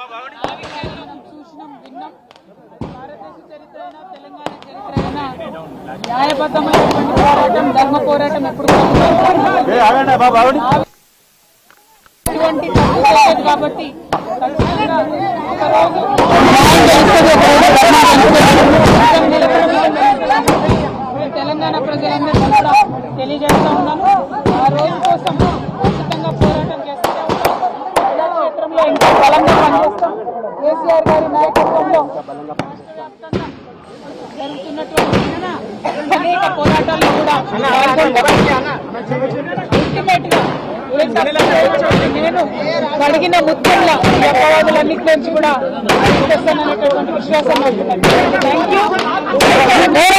మనం చూసినాం విన్నాం భారతదేశ చరిత్ర అయినా తెలంగాణ చరిత్ర అయినా న్యాయబద్ధమైనటువంటి పోరాటం ధర్మ పోరాటం ఎప్పుడు ఇటువంటి తప్పు చేయలేదు కాబట్టి ఖచ్చితంగా ఒకరోజు న్యాయం తెలుస్తుంది, ఒకరోజు ధర్మం తెలుస్తుంది. నిజం నిలబడబోతుంది. నేను తెలంగాణ ప్రజలందరికీ కూడా తెలియజేస్తా ఉన్నాను ఆ రోజు కోసం ఖచ్చితంగా పోరాటం చేస్తూనే ఉంటాం ప్రజాక్షేత్రంలో ఇంకా బలంగా పనిచేస్తాం కేసీఆర్ గారి నాయకత్వంలో జరుగుతున్నటువంటి అనేక పోరాటాల్లో కూడా అల్టిమేట్ గా నేను అడిగిన ముత్యంలో ఈ అపవాదులన్నిటి నుంచి కూడా బయటకు వస్తాననేటటువంటి విశ్వాసం నాకు ఉన్నది. Thank you